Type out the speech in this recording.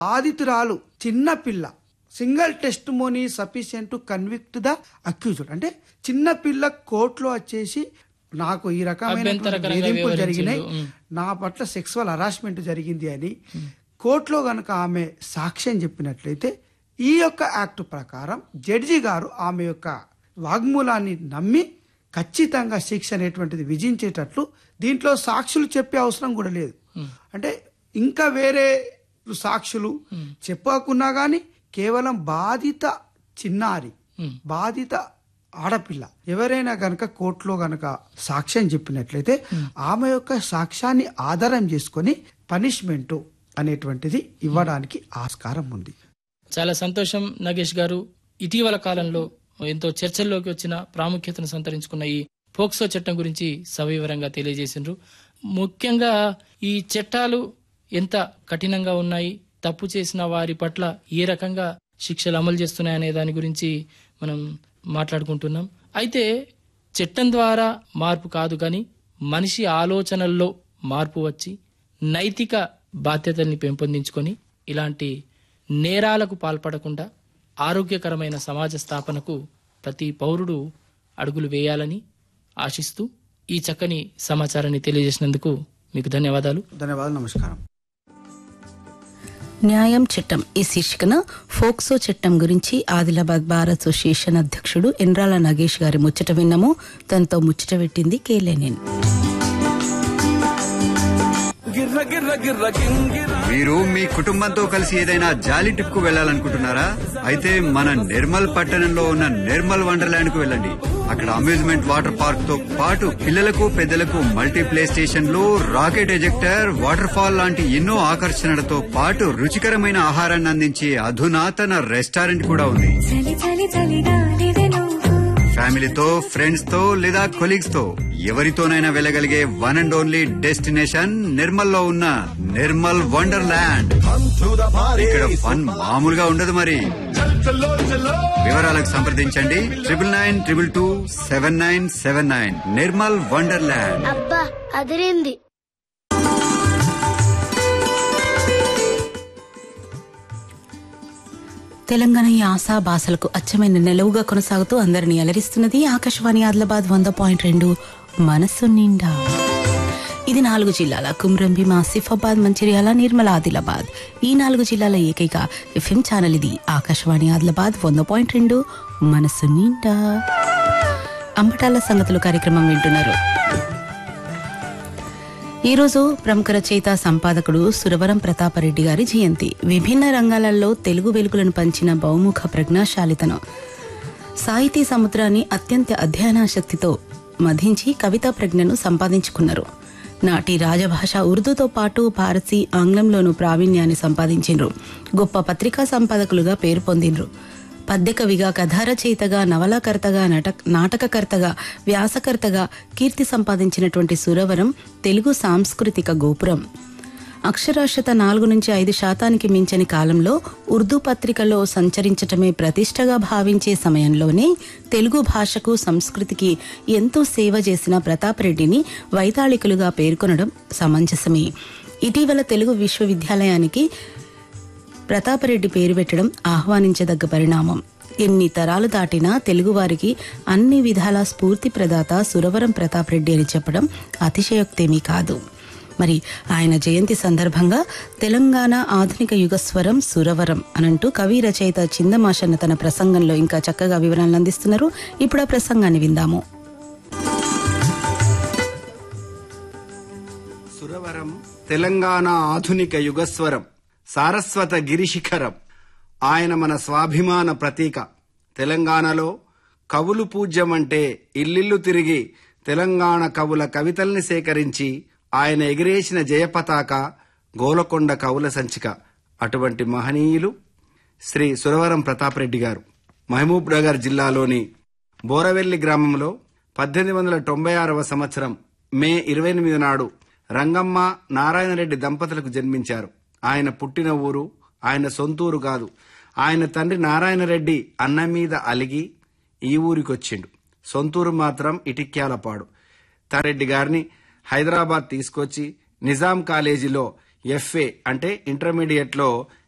బాధితురాలు చిన్న పిల్ల single testimony sufficient to convict the accused అంటే చిన్న పిల్ల కోర్టులో వచ్చేసి నాకు ఈ రకమైన అభ్యంతరకరంగా వేధింపులు వివరించిండు. జరిగినాయి ఉమ్. నా పట్ల సెక్సువల్ హరాస్మెంట్ జరిగింది అని కోర్టులో గనక ఆమె సాక్ష్యం చెప్పినట్లయితే ఈ యొక్క యాక్ట్ ప్రకారం జడ్జి గారు ఆమె యొక్క వాగ్మూలాన్ని నమ్మి ఖచ్చితంగా శిక్ష అనేటువంటిది విధించేటట్లు దీంట్లో సాక్షులు చెప్పే అవసరం కూడా లేదు అంటే ఇంకా వేరే సాక్షులు చెప్పకున్నా గాని కేవలం బాధిత చిన్నారి ఉమ్. బాధిత ఆడపిల్ల ఎవరైనా గనక కోర్టులో గనక సాక్ష్యం చెప్పినట్లయితే ఆమె యొక్క సాక్ష్యాన్ని ఆధారం చేసుకొని పనిష్మెంట్ అనేటువంటిది ఇవ్వడానికి ఆస్కారం ఉంది చాలా సంతోషం నగేష్ గారు ఇటీవల కాలంలో ఎంతో చర్చల్లోకి వచ్చిన ప్రాముఖ్యతను సంతరించుకున్న ఈ పోక్సో చట్టం గురించి సవివరంగా తెలియజేసిండ్రు ముఖ్యంగా ఈ చట్టాలు ఎంత కఠినంగా ఉన్నాయి తప్పు చేసిన వారి పట్ల ఏ రకంగా శిక్షలు అమలు చేస్తున్నాయనే దాని గురించి మనం మాట్లాడుకుంటున్నాం అయితే చట్టం ద్వారా మార్పు కాదు కానీ మనిషి ఆలోచనల్లో మార్పు వచ్చి నైతిక బాధ్యతల్ని పెంపొందించుకొని ఇలాంటి నేరాలకు పాల్పడకుండా ఆరోగ్యకరమైన సమాజ స్థాపనకు ప్రతి పౌరుడు అడుగులు వేయాలని ఆశిస్తూ ఈ చక్కని సమాచారాన్ని తెలియజేసినందుకు మీకు ధన్యవాదాలు ధన్యవాదాలు నమస్కారం న్యాయం చట్టం ఈ శీర్షికన ఫోక్సో చట్టం గురించి ఆదిలాబాద్ బార్ అసోసియేషన్ అధ్యక్షుడు ఎన్రాల నాగేష్ గారి ముచ్చట విన్నాము తనతో ముచ్చట పెట్టింది కేలేనేన్ మీరు మీ కుటుంబంతో కలిసి ఏదైనా జాలీ ట్రిప్ కు వెళ్లాలనుకుంటున్నారా అయితే మన నిర్మల్ పట్టణంలో ఉన్న నిర్మల్ వండర్లాండ్ కు వెళ్ళండి అక్కడ అమ్యూజ్మెంట్ వాటర్ పార్క్ తో పాటు పిల్లలకు పెద్దలకు మల్టీ ప్లే స్టేషన్లు రాకెట్ ఎజెక్టర్ వాటర్ ఫాల్ లాంటి ఎన్నో ఆకర్షణలతో పాటు రుచికరమైన ఆహారాన్ని అందించే అధునాతన రెస్టారెంట్ కూడా ఉంది చలి చలి చలిగాలివే నువ్వు ఫ్యామిలీతో ఫ్రెండ్స్ తో లేదా కొలీగ్స్ తో ఎవరితోనైనా వెళ్ళగలిగే one and only destination Nirmal లో ఉన్న నిర్మల్ వండర్లాండ్ ఇక్కడ ఫన్ మామూలుగా ఉండదు మరి వివరాలకు సంప్రదించండి triple nine triple two seven nine seven nine Nirmal wonderland అబ్బా అదిరింది తెలంగాణ ఈ ఆశా భాషలకు అచ్చమైన నిలవుగా కొనసాగుతూ అందరినీ అలరిస్తున్నది ఆకాశవాణి ఆదిలాబాద్ వంద పాయింట్ రెండు మనస్సు నిండా ఇది నాలుగు జిల్లాల కుమ్రంభీం ఆసిఫాబాద్ మంచిర్యాల నిర్మల ఆదిలాబాద్ ఈ నాలుగు జిల్లాల ఏకైక ఎఫ్ఎం ఛానల్ ఇది ఆకాశవాణి ఆదిలాబాద్ వంద పాయింట్ రెండు మనస్సు నిండా అంబటాల సంగతులు కార్యక్రమం వింటున్నారు ఈ రోజు ప్రముఖ రచయిత సంపాదకుడు సురవరం ప్రతాపరెడ్డి గారి జయంతి విభిన్న రంగాలలో తెలుగు వెలుగులను పంచిన బహుముఖ ప్రజ్ఞాశాలితను సాహితీ సముద్రాన్ని అత్యంత అధ్యయనాశక్తితో మధించి కవితా ప్రజ్ఞను సంపాదించుకున్నారు నాటి రాజభాష ఉర్దూతో పాటు పారసీ ఆంగ్లంలోనూ ప్రావీణ్యాన్ని సంపాదించిండ్రు గొప్ప పత్రికా సంపాదకులుగా పేరు పొందిండ్రు పద్యకవిగా కథారచయితగా నవలాకర్తగా నట నాటకకర్తగా వ్యాసకర్తగా కీర్తి సంపాదించినటువంటి సురవరం తెలుగు సాంస్కృతిక గోపురం అక్షరాస్యత నాలుగు నుంచి ఐదు శాతానికి మించని కాలంలో ఉర్దూ పత్రికలో సంచరించటమే ప్రతిష్టగా భావించే సమయంలోనే తెలుగు భాషకు సంస్కృతికి ఎంతో సేవ చేసిన ప్రతాపరెడ్డిని వైతాళికులుగా పేర్కొనడం సమంజసమే ఇటీవల తెలుగు విశ్వవిద్యాలయానికి ప్రతాపరెడ్డి పేరు పెట్టడం ఆహ్వానించదగ్గ పరిణామం ఎన్ని తరాలు దాటినా తెలుగువారికి అన్ని విధాల స్ఫూర్తి ప్రదాత సురవరం ప్రతాపరెడ్డి అని చెప్పడం అతిశయోక్తేమీ కాదు మరి ఆయన జయంతి సందర్భంగా తెలంగాణ ఆధునిక యుగస్వరం సురవరం అనంటూ కవి రచయిత చిందమాషన్న తన ప్రసంగంలో ఇంకా చక్కగా వివరాలను అందిస్తున్నారు ఇప్పుడు ఆ ప్రసంగాన్ని విందాము సురవరం తెలంగాణ ఆధునిక యుగస్వరం సారస్వత గిరిశిఖరం ఆయన మన స్వాభిమాన ప్రతీక తెలంగాణలో కవులు పూజ్యం అంటే ఇల్లిల్లు తిరిగి తెలంగాణ కవుల కవితల్ని సేకరించి ఆయన ఎగిరేసిన జయపతాక గోలకొండ కవుల సంచిక అటువంటి మహనీయులు శ్రీ సురవరం ప్రతాపరెడ్డి గారు మహబూబ్ నగర్ జిల్లాలోని బోరవెల్లి గ్రామంలో పద్దెనిమిది వందల తొంభై ఆరవ సంవత్సరం మే ఇరవై ఎనిమిది నాడు రంగమ్మ నారాయణరెడ్డి దంపతులకు జన్మించారు ఆయన పుట్టిన ఊరు ఆయన సొంతూరు కాదు ఆయన తండ్రి నారాయణరెడ్డి అన్న మీద అలిగి ఈ ఊరికొచ్చిండు సొంతూరు మాత్రం ఇటిక్యాలపాడు తారెడ్డి గారిని హైదరాబాద్ తీసుకొచ్చి నిజాం కాలేజీలో ఎఫ్ఏ అంటే ఇంటర్మీడియట్లో